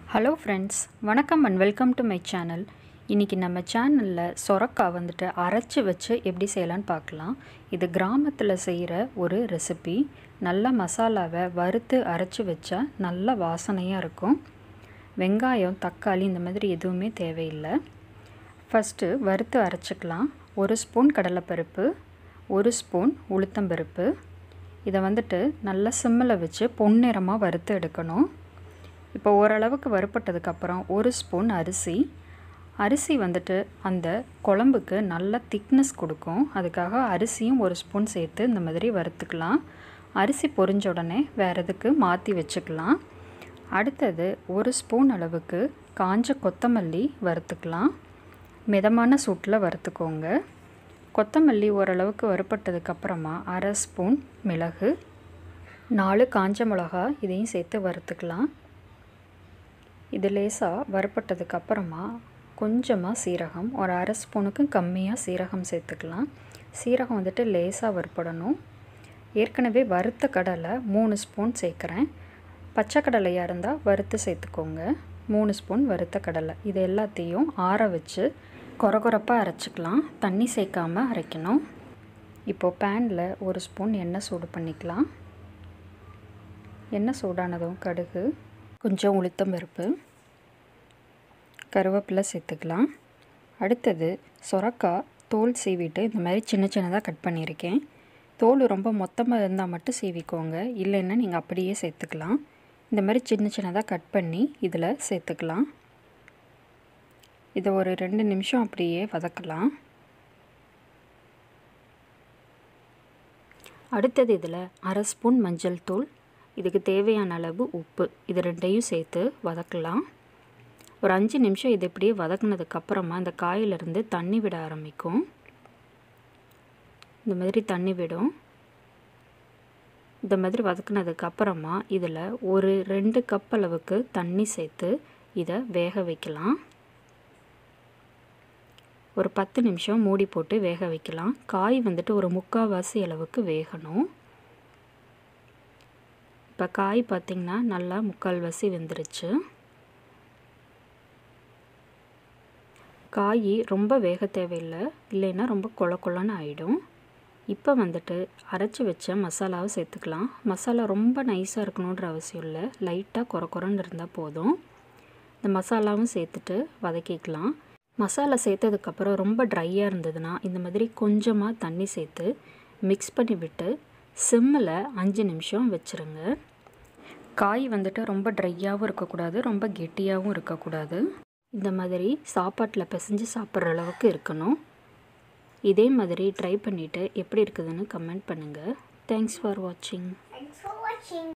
Hello friends வணக்கம் and welcome to my channel இன்றைக்கி நம்ம சேனலில் சொரக்காய் வந்துட்டு அரைச்சி வச்சு எப்படி செய்யலான்னு பார்க்கலாம் இது கிராமத்தில் செய்கிற ஒரு ரெசிபி நல்ல மசாலாவை வறுத்து அரைச்சி வச்சா நல்ல வாசனையாக இருக்கும் வெங்காயம் தக்காளி இந்த மாதிரி எதுவுமே தேவையில்லை ஃபஸ்ட்டு வறுத்து அரைச்சிக்கலாம் ஒரு ஸ்பூன் கடலைப்பருப்பு ஒரு ஸ்பூன் உளுத்தம்பருப்பு இதை வந்துட்டு நல்லா சிம்மில் வச்சு பொன்னிறமாக வறுத்து எடுக்கணும் இப்போ ஓரளவுக்கு வறுப்பட்டதுக்கப்புறம் ஒரு ஸ்பூன் அரிசி அரிசி வந்துட்டு அந்த குழம்புக்கு நல்ல திக்னஸ் கொடுக்கும் அதுக்காக அரிசியும் ஒரு ஸ்பூன் சேர்த்து இந்த மாதிரி வறுத்துக்கலாம் அரிசி பொரிஞ்ச உடனே வேறு எதுக்கு மாற்றி வச்சுக்கலாம் அடுத்தது ஒரு ஸ்பூன் அளவுக்கு காஞ்ச கொத்தமல்லி வறுத்துக்கலாம் மிதமான சூட்டில் வறுத்துக்கோங்க கொத்தமல்லி ஓரளவுக்கு வறுப்பட்டதுக்கப்புறமா அரை ஸ்பூன் மிளகு நாலு காஞ்ச மிளகா இதையும் சேர்த்து வறுத்துக்கலாம் இது லேசாக வறுப்பட்டதுக்கப்புறமா கொஞ்சமாக சீரகம் ஒரு அரை ஸ்பூனுக்கு கம்மியாக சீரகம் சேர்த்துக்கலாம் சீரகம் வந்துட்டு லேசாக வறுப்படணும் ஏற்கனவே வறுத்த கடலை மூணு ஸ்பூன் சேர்க்குறேன் பச்சை கடலையாக இருந்தால் வறுத்து சேர்த்துக்கோங்க மூணு ஸ்பூன் வறுத்த கடலை இது எல்லாத்தையும் ஆற வச்சு கொரகொரப்பாக அரைச்சிக்கலாம் தண்ணி சேர்க்காம அரைக்கணும் இப்போது பேனில் ஒரு ஸ்பூன் எண்ணெய் சூடு பண்ணிக்கலாம் எண்ணெய் சூடானதும் கடுகு கொஞ்சம் உளுத்தம் பருப்பு கருவேப்பிலை சேர்த்துக்கலாம் அடுத்தது சொரக்காய் தோல் சீவிட்டு இந்த மாதிரி சின்ன சின்னதாக கட் பண்ணியிருக்கேன் தோல் ரொம்ப மொத்தமாக இருந்தால் மட்டும் சீவிக்கோங்க இல்லைன்னா நீங்கள் அப்படியே சேர்த்துக்கலாம் இந்த மாதிரி சின்ன சின்னதாக கட் பண்ணி இதில் சேர்த்துக்கலாம் இதை ஒரு ரெண்டு நிமிஷம் அப்படியே வதக்கலாம் அடுத்தது இதில் அரை ஸ்பூன் மஞ்சள் தூள் இதுக்கு தேவையான அளவு உப்பு இது ரெண்டையும் சேர்த்து வதக்கலாம் ஒரு அஞ்சு நிமிஷம் இது இப்படியே வதக்குனதுக்கப்புறமா இந்த காயிலிருந்து தண்ணி விட ஆரம்பிக்கும் இந்த மாதிரி தண்ணி விடும் இந்த மாதிரி வதக்குனதுக்கப்புறமா இதில் ஒரு ரெண்டு கப் அளவுக்கு தண்ணி சேர்த்து இதை வேக வைக்கலாம் ஒரு பத்து நிமிஷம் மூடி போட்டு வேக வைக்கலாம் காய் வந்துட்டு ஒரு முக்கால்வாசி அளவுக்கு வேகணும் இப்போ காய் பார்த்திங்கன்னா நல்லா முக்கால்வாசி வெந்துருச்சு காய் ரொம்ப வேக தேவையில்லை இல்லைன்னா ரொம்ப கொல கொலன்னு ஆகிடும் இப்போ வந்துட்டு அரைச்சி வச்ச மசாலாவை சேர்த்துக்கலாம் மசாலா ரொம்ப நைஸாக இருக்கணுன்ற அவசியம் இல்லை லைட்டாக குறை குறைன்னு இருந்தால் போதும் இந்த மசாலாவும் சேர்த்துட்டு வதக்கிக்கலாம் மசாலா சேர்த்ததுக்கப்புறம் ரொம்ப ட்ரையாக இருந்ததுன்னா இந்த மாதிரி கொஞ்சமாக தண்ணி சேர்த்து மிக்ஸ் பண்ணி விட்டு சிம்மில் அஞ்சு நிமிஷம் வச்சுருங்க காய் வந்துட்டு ரொம்ப ட்ரையாகவும் இருக்கக்கூடாது ரொம்ப கெட்டியாகவும் இருக்கக்கூடாது இந்த மாதிரி சாப்பாட்டில் பிசைஞ்சு சாப்பிட்ற அளவுக்கு இருக்கணும் இதே மாதிரி ட்ரை பண்ணிவிட்டு எப்படி இருக்குதுன்னு கமெண்ட் பண்ணுங்கள் தேங்க்ஸ் ஃபார் வாட்சிங் Thanks for watching.